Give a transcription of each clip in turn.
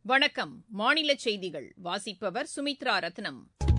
வணக்கம் மாநில செய்திகள் வாசிப்பவர் சுமித்ரா ரத்னம்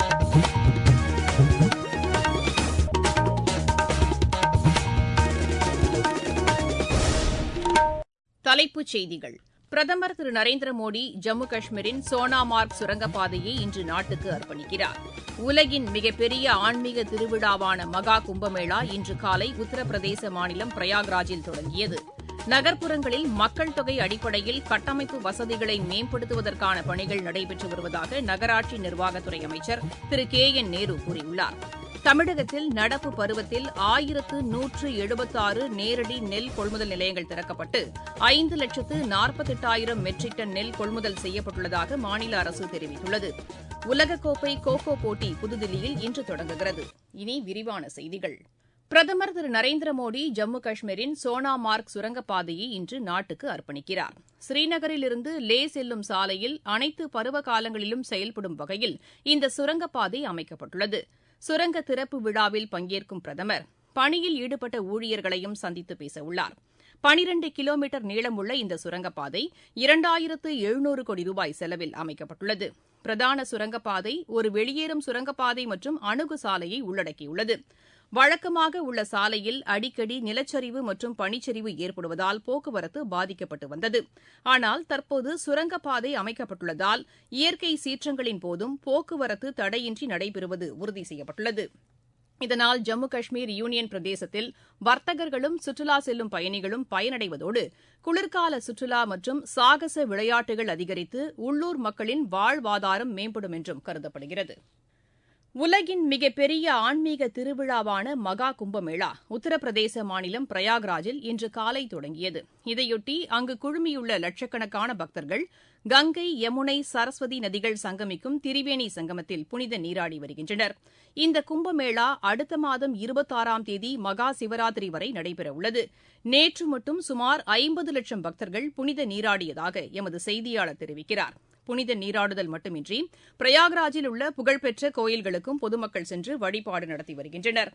தலைப்புச் செய்திகள் பிரதமர் திரு நரேந்திர மோடி ஜம்மு காஷ்மீரின் சோனாமார்க் சுரங்கப்பாதையை இன்று நாட்டுக்கு அர்ப்பணிக்கிறார் உலகின் மிகப்பெரிய ஆன்மீக திருவிழாவான மகா கும்பமேளா இன்று காலை உத்தரப்பிரதேச மாநிலம் பிரயாக்ராஜில் தொடங்கியது நகர்ப்புறங்களில் மக்கள் தொகை அடிப்படையில் கட்டமைப்பு வசதிகளை மேம்படுத்துவதற்கான பணிகள் நடைபெற்று வருவதாக நகராட்சி நிர்வாகத்துறை அமைச்சர் திரு கே என் நேரு கூறியுள்ளார் தமிழகத்தில் நடப்பு பருவத்தில் ஆயிரத்து நூற்று எழுபத்தாறு நேரடி நெல் கொள்முதல் நிலையங்கள் திறக்கப்பட்டு ஐந்து லட்சத்து நாற்பத்தெட்டாயிரம் மெட்ரிக் டன் நெல் கொள்முதல் செய்யப்பட்டுள்ளதாக மாநில அரசு தெரிவித்துள்ளது உலகக்கோப்பை கோகோ போட்டி புதுதில்லியில் இன்று தொடங்குகிறது இனி விரிவான செய்திகள் பிரதமர் திரு நரேந்திர மோடி ஜம்மு காஷ்மீரின் சோனாமார்க் சுரங்கப்பாதையை இன்று நாட்டுக்கு அர்ப்பணிக்கிறார் ஸ்ரீநகரிலிருந்து லே செல்லும் சாலையில் அனைத்து பருவ காலங்களிலும் செயல்படும் வகையில் இந்த சுரங்கப்பாதை அமைக்கப்பட்டுள்ளது சுரங்க திறப்பு விழாவில் பங்கேற்கும் பிரதமர் பணியில் ஈடுபட்ட ஊழியர்களையும் சந்தித்து பேசவுள்ளார் பனிரண்டு கிலோமீட்டர் நீளமுள்ள இந்த சுரங்கப்பாதை இரண்டாயிரத்து எழுநூறு கோடி ரூபாய் செலவில் அமைக்கப்பட்டுள்ளது பிரதான சுரங்கப்பாதை ஒரு வெளியேறும் சுரங்கப்பாதை மற்றும் அணுகு சாலையை உள்ளடக்கியுள்ளது வழக்கமாக உள்ள சாலையில் அடிக்கடி நிலச்சரிவு மற்றும் பனிச்சரிவு ஏற்படுவதால் போக்குவரத்து பாதிக்கப்பட்டு வந்தது ஆனால் தற்போது சுரங்கப்பாதை அமைக்கப்பட்டுள்ளதால் இயற்கை சீற்றங்களின் போதும் போக்குவரத்து தடையின்றி நடைபெறுவது உறுதி செய்யப்பட்டுள்ளது இதனால் ஜம்மு காஷ்மீர் யூனியன் பிரதேசத்தில் வர்த்தகர்களும் சுற்றுலா செல்லும் பயணிகளும் பயனடைவதோடு குளிர்கால சுற்றுலா மற்றும் சாகச விளையாட்டுகள் அதிகரித்து உள்ளூர் மக்களின் வாழ்வாதாரம் மேம்படும் என்றும் கருதப்படுகிறது உலகின் மிகப்பெரிய ஆன்மீக திருவிழாவான மகா கும்பமேளா உத்தரப்பிரதேச மாநிலம் பிரயாக்ராஜில் இன்று காலை தொடங்கியது இதையொட்டி அங்கு குழுமியுள்ள லட்சக்கணக்கான பக்தர்கள் கங்கை யமுனை சரஸ்வதி நதிகள் சங்கமிக்கும் திரிவேணி சங்கமத்தில் புனித நீராடி வருகின்றனர் இந்த கும்பமேளா அடுத்த மாதம் இருபத்தாறாம் தேதி மகா சிவராத்திரி வரை நடைபெறவுள்ளது நேற்று மட்டும் சுமார் ஐம்பது லட்சம் பக்தர்கள் புனித நீராடியதாக எமது செய்தியாளர் தெரிவிக்கிறார் புனித நீராடுதல் மட்டுமின்றி பிரயாக்ராஜில் உள்ள புகழ்பெற்ற கோயில்களுக்கும் பொதுமக்கள் சென்று வழிபாடு நடத்தி வருகின்றனர்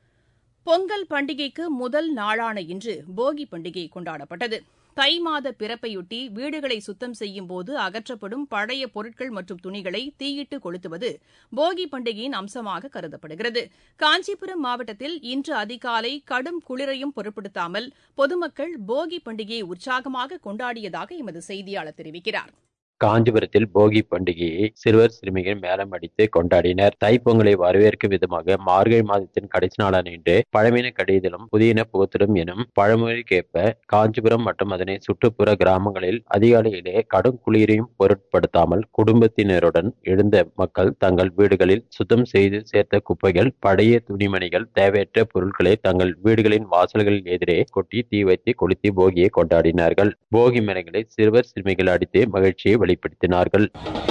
பொங்கல் பண்டிகைக்கு முதல் நாளான இன்று போகி பண்டிகை கொண்டாடப்பட்டது தை மாத பிறப்பையொட்டி வீடுகளை சுத்தம் செய்யும் போது அகற்றப்படும் பழைய பொருட்கள் மற்றும் துணிகளை தீயிட்டு கொளுத்துவது போகி பண்டிகையின் அம்சமாக கருதப்படுகிறது காஞ்சிபுரம் மாவட்டத்தில் இன்று அதிகாலை கடும் குளிரையும் பொருட்படுத்தாமல் பொதுமக்கள் போகி பண்டிகையை உற்சாகமாக கொண்டாடியதாக எமது செய்தியாளர் தெரிவிக்கிறார் காஞ்சிபுரத்தில் போகி பண்டிகையை சிறுவர் சிறுமிகள் மேளம் அடித்து கொண்டாடினர் தைப்பொங்கலை வரவேற்கும் விதமாக மார்கழி மாதத்தின் கடைசி நாளான இன்று பழமையின கடிதலும் புதியன புகுத்திடும் எனும் பழமொழிக்கேற்ப காஞ்சிபுரம் மற்றும் அதனை சுற்றுப்புற கிராமங்களில் அதிகாலையிலே கடும் குளிரையும் பொருட்படுத்தாமல் குடும்பத்தினருடன் எழுந்த மக்கள் தங்கள் வீடுகளில் சுத்தம் செய்து சேர்த்த குப்பைகள் பழைய துணிமணிகள் தேவையற்ற பொருட்களை தங்கள் வீடுகளின் வாசல்களில் எதிரே கொட்டி தீ வைத்து கொளுத்தி போகியை கொண்டாடினார்கள் போகி மலைகளை சிறுவர் சிறுமிகள் அடித்து மகிழ்ச்சியை வெளிப்படுத்தினார்கள்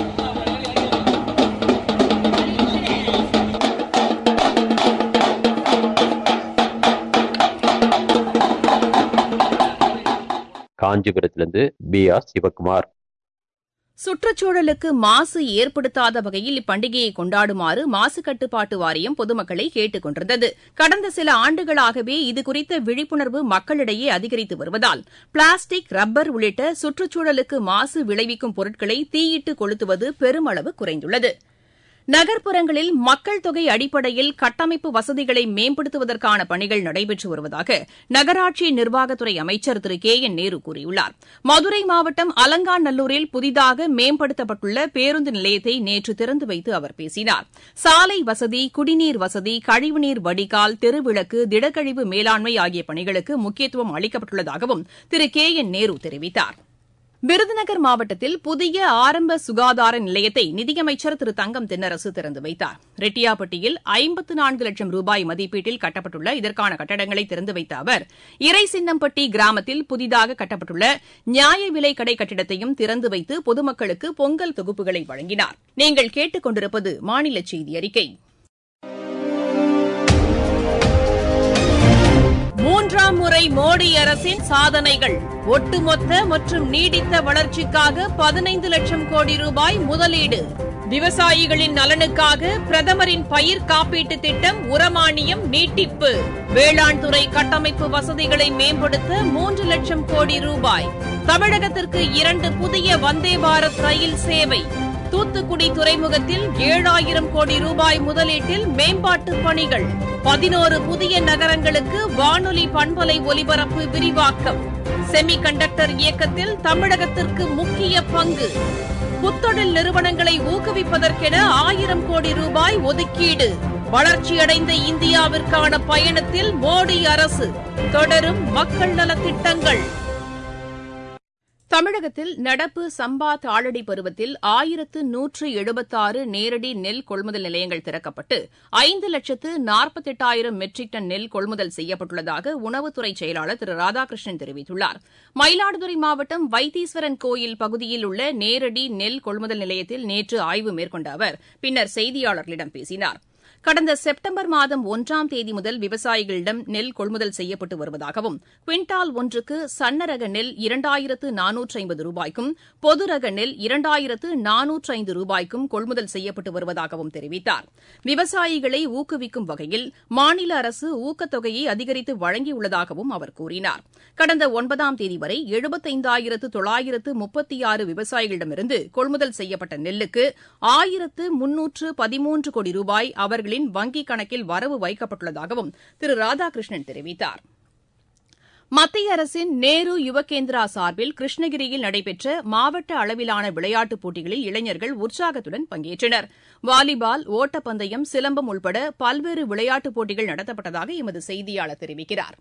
காஞ்சிபுரத்திலிருந்து பி ஆர் சிவகுமார் சுற்றுச்சூழலுக்கு மாசு ஏற்படுத்தாத வகையில் இப்பண்டிகையை கொண்டாடுமாறு மாசு கட்டுப்பாட்டு வாரியம் பொதுமக்களை கேட்டுக் கொண்டிருந்தது கடந்த சில ஆண்டுகளாகவே இதுகுறித்த விழிப்புணர்வு மக்களிடையே அதிகரித்து வருவதால் பிளாஸ்டிக் ரப்பர் உள்ளிட்ட சுற்றுச்சூழலுக்கு மாசு விளைவிக்கும் பொருட்களை தீயிட்டு கொளுத்துவது பெருமளவு குறைந்துள்ளது நகர்ப்புறங்களில் மக்கள் தொகை அடிப்படையில் கட்டமைப்பு வசதிகளை மேம்படுத்துவதற்கான பணிகள் நடைபெற்று வருவதாக நகராட்சி நிர்வாகத்துறை அமைச்சர் திரு கே என் நேரு கூறியுள்ளார் மதுரை மாவட்டம் அலங்காநல்லூரில் புதிதாக மேம்படுத்தப்பட்டுள்ள பேருந்து நிலையத்தை நேற்று திறந்து வைத்து அவர் பேசினார் சாலை வசதி குடிநீர் வசதி கழிவுநீர் வடிகால் தெருவிளக்கு திடக்கழிவு மேலாண்மை ஆகிய பணிகளுக்கு முக்கியத்துவம் அளிக்கப்பட்டுள்ளதாகவும் திரு கே என் நேரு தெரிவித்தார் விருதுநகர் மாவட்டத்தில் புதிய ஆரம்ப சுகாதார நிலையத்தை நிதியமைச்சர் திரு தங்கம் தென்னரசு திறந்து வைத்தார் ரெட்டியாப்பட்டியில் ஐம்பத்து நான்கு லட்சம் ரூபாய் மதிப்பீட்டில் கட்டப்பட்டுள்ள இதற்கான கட்டடங்களை திறந்து வைத்த அவர் இறைசின்னம்பட்டி கிராமத்தில் புதிதாக கட்டப்பட்டுள்ள நியாய விலை கடை கட்டிடத்தையும் திறந்து வைத்து பொதுமக்களுக்கு பொங்கல் தொகுப்புகளை வழங்கினார் நீங்கள் கேட்டுக் கொண்டிருப்பது மாநில செய்தி அறிக்கை மூன்றாம் முறை மோடி அரசின் சாதனைகள் ஒட்டுமொத்த மற்றும் நீடித்த வளர்ச்சிக்காக பதினைந்து லட்சம் கோடி ரூபாய் முதலீடு விவசாயிகளின் நலனுக்காக பிரதமரின் பயிர் காப்பீட்டு திட்டம் உரமானியம் நீட்டிப்பு வேளாண் துறை கட்டமைப்பு வசதிகளை மேம்படுத்த மூன்று லட்சம் கோடி ரூபாய் தமிழகத்திற்கு இரண்டு புதிய வந்தே பாரத் ரயில் சேவை தூத்துக்குடி துறைமுகத்தில் ஏழாயிரம் கோடி ரூபாய் முதலீட்டில் மேம்பாட்டு பணிகள் பதினோரு புதிய நகரங்களுக்கு வானொலி பண்பலை ஒலிபரப்பு விரிவாக்கம் செமி கண்டக்டர் இயக்கத்தில் தமிழகத்திற்கு முக்கிய பங்கு புத்தொழில் நிறுவனங்களை ஊக்குவிப்பதற்கென ஆயிரம் கோடி ரூபாய் ஒதுக்கீடு வளர்ச்சியடைந்த இந்தியாவிற்கான பயணத்தில் மோடி அரசு தொடரும் மக்கள் நலத்திட்டங்கள் தமிழகத்தில் நடப்பு சம்பா தாளடி பருவத்தில் ஆயிரத்து நூற்று எழுபத்தாறு நேரடி நெல் கொள்முதல் நிலையங்கள் திறக்கப்பட்டு ஐந்து லட்சத்து நாற்பத்தெட்டாயிரம் மெட்ரிக் டன் நெல் கொள்முதல் செய்யப்பட்டுள்ளதாக உணவுத்துறை செயலாளர் திரு ராதாகிருஷ்ணன் தெரிவித்துள்ளார் மயிலாடுதுறை மாவட்டம் வைத்தீஸ்வரன் கோயில் பகுதியில் உள்ள நேரடி நெல் கொள்முதல் நிலையத்தில் நேற்று ஆய்வு மேற்கொண்ட அவர் பின்னர் செய்தியாளர்களிடம் பேசினார் கடந்த செப்டம்பர் மாதம் ஒன்றாம் தேதி முதல் விவசாயிகளிடம் நெல் கொள்முதல் செய்யப்பட்டு வருவதாகவும் குவிண்டால் ஒன்றுக்கு சன்னரக நெல் இரண்டாயிரத்து நானூற்று ஐம்பது ரூபாய்க்கும் பொது ரக நெல் இரண்டாயிரத்து நானூற்று ஐந்து ரூபாய்க்கும் கொள்முதல் செய்யப்பட்டு வருவதாகவும் தெரிவித்தார் விவசாயிகளை ஊக்குவிக்கும் வகையில் மாநில அரசு ஊக்கத்தொகையை அதிகரித்து வழங்கியுள்ளதாகவும் அவர் கூறினார் கடந்த ஒன்பதாம் தேதி வரை எழுபத்தைந்தாயிரத்து தொள்ளாயிரத்து முப்பத்தி ஆறு விவசாயிகளிடமிருந்து கொள்முதல் செய்யப்பட்ட நெல்லுக்கு ஆயிரத்து முன்னூற்று பதிமூன்று கோடி ரூபாய் அவர்களின் வங்கிக் கணக்கில் வரவு வைக்கப்பட்டுள்ளதாகவும் திரு ராதாகிருஷ்ணன் தெரிவித்தார் மத்திய அரசின் நேரு யுவகேந்திரா சார்பில் கிருஷ்ணகிரியில் நடைபெற்ற மாவட்ட அளவிலான விளையாட்டுப் போட்டிகளில் இளைஞர்கள் உற்சாகத்துடன் பங்கேற்றனர் வாலிபால் ஓட்டப்பந்தயம் சிலம்பம் உள்பட பல்வேறு விளையாட்டுப் போட்டிகள் நடத்தப்பட்டதாக எமது செய்தியாளர் தெரிவிக்கிறார்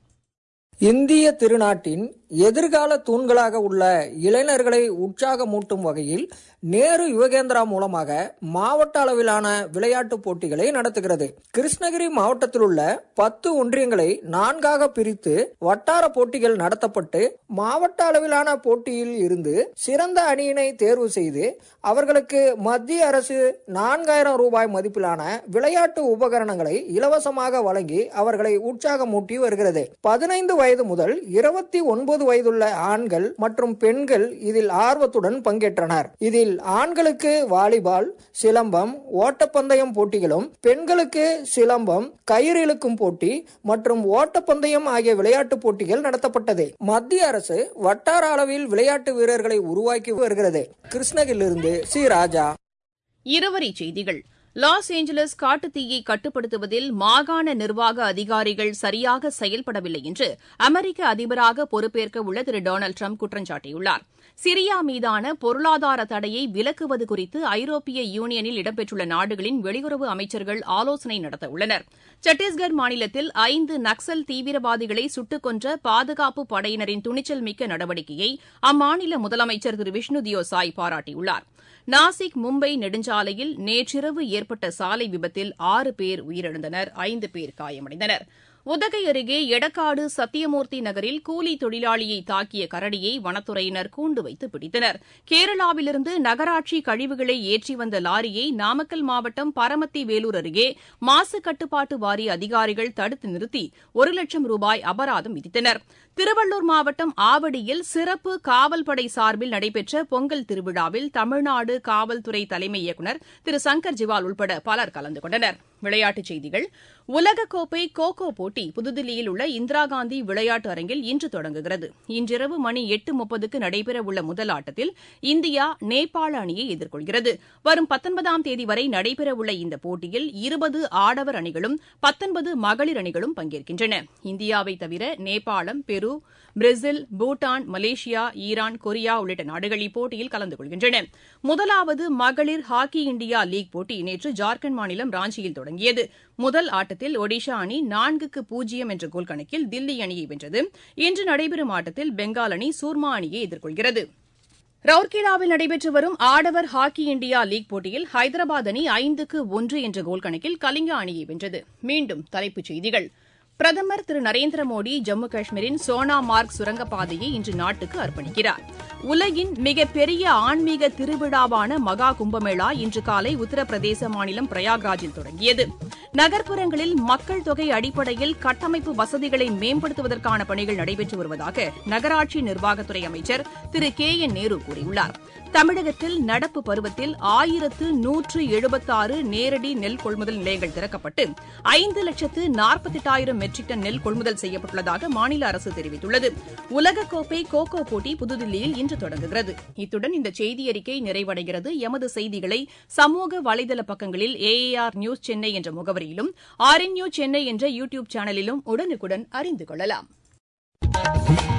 இந்திய திருநாட்டின் எதிர்கால தூண்களாக உள்ள இளைஞர்களை உற்சாகமூட்டும் வகையில் நேரு யுவகேந்திரா மூலமாக மாவட்ட அளவிலான விளையாட்டுப் போட்டிகளை நடத்துகிறது கிருஷ்ணகிரி மாவட்டத்தில் உள்ள பத்து ஒன்றியங்களை நான்காக பிரித்து வட்டார போட்டிகள் நடத்தப்பட்டு மாவட்ட அளவிலான போட்டியில் இருந்து சிறந்த அணியினை தேர்வு செய்து அவர்களுக்கு மத்திய அரசு நான்காயிரம் ரூபாய் மதிப்பிலான விளையாட்டு உபகரணங்களை இலவசமாக வழங்கி அவர்களை உற்சாகமூட்டி வருகிறது பதினைந்து வயது முதல் இருபத்தி ஒன்பது வயதுள்ள ஆண்கள் மற்றும் பெண்கள் இதில் ஆர்வத்துடன் பங்கேற்றனர் இதில் ஆண்களுக்கு வாலிபால் சிலம்பம் ஓட்டப்பந்தயம் போட்டிகளும் பெண்களுக்கு சிலம்பம் கயிறு இழுக்கும் போட்டி மற்றும் ஓட்டப்பந்தயம் ஆகிய விளையாட்டுப் போட்டிகள் நடத்தப்பட்டது மத்திய அரசு வட்டார அளவில் விளையாட்டு வீரர்களை உருவாக்கி வருகிறது கிருஷ்ணகிரியிலிருந்து சி ராஜா இருவரிச் செய்திகள் லாஸ் ஏஞ்சலஸ் காட்டுத்தீயை கட்டுப்படுத்துவதில் மாகாண நிர்வாக அதிகாரிகள் சரியாக செயல்படவில்லை என்று அமெரிக்க அதிபராக பொறுப்பேற்க உள்ள திரு டொனால்டு ட்ரம்ப் குற்றம் சாட்டியுள்ளார் சிரியா மீதான பொருளாதார தடையை விலக்குவது குறித்து ஐரோப்பிய யூனியனில் இடம்பெற்றுள்ள நாடுகளின் வெளியுறவு அமைச்சர்கள் ஆலோசனை நடத்த உள்ளனர் சத்தீஸ்கர் மாநிலத்தில் ஐந்து நக்சல் தீவிரவாதிகளை சுட்டுக் கொன்ற பாதுகாப்பு படையினரின் துணிச்சல் மிக்க நடவடிக்கையை அம்மாநில முதலமைச்சர் திரு விஷ்ணு தியோ சாய் பாராட்டியுள்ளார் நாசிக் மும்பை நெடுஞ்சாலையில் நேற்றிரவு ஏற்பட்ட சாலை விபத்தில் ஆறு பேர் உயிரிழந்தனர் ஐந்து பேர் காயமடைந்தனர் உதகை அருகே எடக்காடு சத்தியமூர்த்தி நகரில் கூலி தொழிலாளியை தாக்கிய கரடியை வனத்துறையினர் கூண்டு வைத்து பிடித்தனர் கேரளாவிலிருந்து நகராட்சி கழிவுகளை ஏற்றி வந்த லாரியை நாமக்கல் மாவட்டம் பரமத்தி வேலூர் அருகே மாசு கட்டுப்பாட்டு வாரிய அதிகாரிகள் தடுத்து நிறுத்தி ஒரு லட்சம் ரூபாய் அபராதம் விதித்தனர் திருவள்ளூர் மாவட்டம் ஆவடியில் சிறப்பு காவல்படை சார்பில் நடைபெற்ற பொங்கல் திருவிழாவில் தமிழ்நாடு காவல்துறை தலைமை இயக்குநர் திரு சங்கர் ஜிவால் உள்பட பலர் கலந்து கொண்டனர் விளையாட்டுச் செய்திகள் உலகக்கோப்பை கோகோ போட்டி புதுதில்லியில் உள்ள இந்திரா காந்தி விளையாட்டு அரங்கில் இன்று தொடங்குகிறது இன்றிரவு மணி எட்டு முப்பதுக்கு நடைபெறவுள்ள முதல் ஆட்டத்தில் இந்தியா நேபாள அணியை எதிர்கொள்கிறது வரும் பத்தொன்பதாம் தேதி வரை நடைபெறவுள்ள இந்த போட்டியில் இருபது ஆடவர் அணிகளும் பத்தொன்பது மகளிர் அணிகளும் பங்கேற்கின்றன இந்தியாவை தவிர நேபாளம் Peru Brazil Bhutan Malaysia Iran Korea உள்ளிட்ட நாடுகள் இப்போட்டியில் கலந்து கொள்கின்றன முதலாவது மகளிர் ஹாக்கி இண்டியா லீக் போட்டி நேற்று ஜார்க்கண்ட் மாநிலம் ராஞ்சியில் தொடங்கியது முதல் ஆட்டத்தில் ஒடிஷா அணி நான்குக்கு பூஜ்ஜியம் என்ற கோல் கணக்கில் தில்லி அணியை வென்றது இன்று நடைபெறும் ஆட்டத்தில் பெங்கால் அணி சூர்மா அணியை எதிர்கொள்கிறது ரவுர்கேலாவில் நடைபெற்று வரும் ஆடவர் ஹாக்கி இண்டியா லீக் போட்டியில் ஹைதராபாத் அணி ஐந்துக்கு ஒன்று என்ற கோல் கணக்கில் கலிங்கா அணியை வென்றது மீண்டும் தலைப்புச் செய்திகள் பிரதமர் திரு நரேந்திர மோடி ஜம்மு காஷ்மீரின் சோனா மார்க் சுரங்கப்பாதையை இன்று நாட்டுக்கு அர்ப்பணிக்கிறார் உலகின் மிகப்பெரிய ஆன்மீக திருவிழாவான மகா கும்பமேளா இன்று காலை உத்தரப்பிரதேச மாநிலம் பிரயாக்ராஜில் தொடங்கியது நகர்ப்புறங்களில் மக்கள் தொகை அடிப்படையில் கட்டமைப்பு வசதிகளை மேம்படுத்துவதற்கான பணிகள் நடைபெற்று வருவதாக நகராட்சி நிர்வாகத்துறை அமைச்சர் திரு கே என் நேரு கூறியுள்ளார் தமிழகத்தில் நடப்பு பருவத்தில் ஆயிரத்து நூற்று எழுபத்தாறு நேரடி நெல் கொள்முதல் நிலையங்கள் திறக்கப்பட்டு ஐந்து லட்சத்து நாற்பத்தெட்டாயிரம் மெட்ரிக் டன் நெல் கொள்முதல் செய்யப்பட்டுள்ளதாக மாநில அரசு தெரிவித்துள்ளது உலகக்கோப்பை கோகோ போட்டி புதுதில்லியில் இன்று தொடங்குகிறது இத்துடன் இந்த செய்தியறிக்கை நிறைவடைகிறது எமது செய்திகளை சமூக வலைதள பக்கங்களில் ஏஏஆர் நியூஸ் சென்னை என்ற முகவரியிலும் ஆர்என்யூ சென்னை என்ற யூ டியூப் சேனலிலும் உடனுக்குடன் அறிந்து கொள்ளலாம்